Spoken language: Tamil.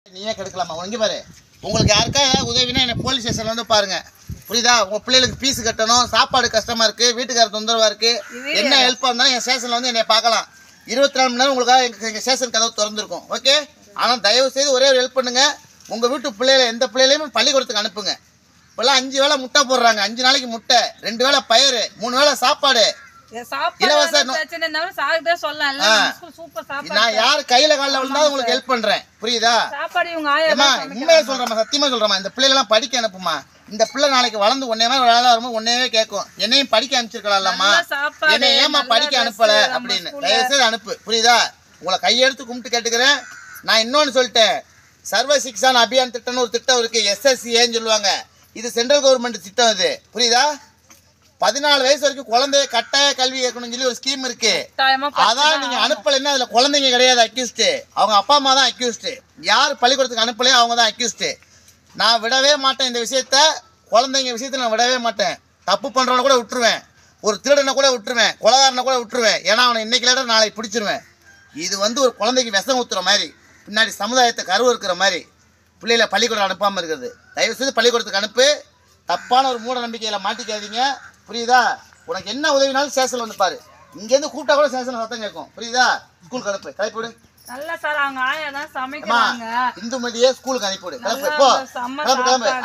நீயே கெடுக்கலாமா உனக்கு பாரு உங்களுக்கு யாருக்கா ஏதாவது உதவினா என்ன போலீஸ் ஸ்டேஷன்ல வந்து பாருங்க புரியுதா உங்க பிள்ளைகளுக்கு ஃபீஸ் கட்டணும் சாப்பாடு கஷ்டமா இருக்கு வீட்டுக்கார தொந்தரவா இருக்கு என்ன ஹெல்ப் இருந்தாலும் என் ஸ்டேஷன்ல வந்து என்னை பார்க்கலாம் இருபத்தி நாலு மணி நேரம் உங்களுக்காக எங்க எங்க ஸ்டேஷன் கதவு திறந்துருக்கும் ஓகே ஆனால் தயவு செய்து ஒரே ஒரு ஹெல்ப் பண்ணுங்க உங்க வீட்டு பிள்ளைகளை எந்த பிள்ளைகளையுமே பள்ளிக்கூடத்துக்கு அனுப்புங்க இப்போல்லாம் அஞ்சு வேளை முட்டை போடுறாங்க அஞ்சு நாளைக்கு முட்டை ரெண்டு வேளை பயிறு மூணு வேளை சாப்பாடு சாப்பாடு இலவச வந்து நோ- பிரச்சனை இருந்தாலும் சாப்பிட்டே சொல்லலாம்ல ஆ. நம்ம ஸ்கூல் சூப்பர் சாப்பாடு நான் யார் கையில காலில் விழுந்தாலும் உங்களுக்கு ஹெல்ப் பண்றேன் புரியுதா சாப்பாடு இவங்க ஆயா ஏமா தான் சமைக்கிறாங்க. உண்மையை சொல்றேம்மா சத்தியமா சொல்றேம்மா இந்த பிள்ளைகள்லாம் படிக்க அனுப்புமா இந்த பிள்ளை நாளைக்கு வளர்ந்து ஒன்னே மாதிரி வேலை வரும்போது ஒன்னேவே கேட்கும் என்னையும் படிக்க அனுப்பிச்சிருக்கலாம்மா நல்ல சாப்பாடு, என்னை ஏமா நல்ல படிக்க dress, அனுப்பல நம்ம அப்படின்னு school ல. தயவு செய்து அனுப்பு புரியுதா உங்களை கையெடுத்து கும்பிட்டு கேட்டுக்கிறேன் நான் இன்னொன்னு சொல்லிட்டேன் சர்வ சிக்ஷான் அபியான் திட்டம்னு ஒரு திட்டம் இருக்கு எஸ்எஸ்சிஏன்னு சொல்லுவாங்க இது சென்ட்ரல் கவர்மெண்ட் திட்டம் இது புரியுதா பதினாலு வயசு வரைக்கும் குழந்தைய கட்டாய கல்வி கேட்கணும்னு சொல்லி ஒரு ஸ்கீம் இருக்கு கட்டாயமா அதான் நீங்க அனுப்பலைன்னா அதுல குழந்தைங்க கிடையாது அக்யூஸ்டு அவங்க அப்பா அம்மா தான் அக்யூஸ்டு யார் பள்ளிக்கூடத்துக்கு அனுப்பலையோ அவங்க தான் அக்யூஸ்டு நான் விடவே மாட்டேன் இந்த விஷயத்த குழந்தைங்க விஷயத்துல நான் விடவே மாட்டேன் தப்பு பண்றவனை கூட விட்டுருவேன் ஒரு திருடனை கூட விட்டுருவேன் கொலகாரனை கூட விட்டுருவேன் ஏன்னா அவனை இன்னைக்கு இல்லாட்ட நாளைக்கு பிடிச்சிருவேன் இது வந்து ஒரு குழந்தைக்கு விஷம் ஊத்துற மாதிரி பின்னாடி சமுதாயத்தை கருவு இருக்கிற மாதிரி பிள்ளைகளை பள்ளிக்கூடம் அனுப்பாமல் இருக்கிறது தயவு செய்து பள்ளிக்கூடத்துக்கு அனுப்பு தப்பான ஒரு மூட நம்பிக்கையில் மாட்டிக்காதீங்க புரியுதா உனக்கு என்ன உதவினாலும் ஸ்டேஷனில் வந்து பாரு இங்கேருந்து கூப்பிட்டா கூட ஸ்டேஷனில் சத்தம் கேட்கும் புரியுதா ஸ்கூலுக்கு அனுப்பு கிளப்பிவிடு நல்ல சார் அவங்க ஆயா தான் அம்மா சமைக்கிறாங்க இந்துமதியே ஸ்கூலுக்கு அனுப்பிவிடு கிளப்பு நல்லா போ செம்ம கிளம்பு கிளம்பு சாப்பாடு.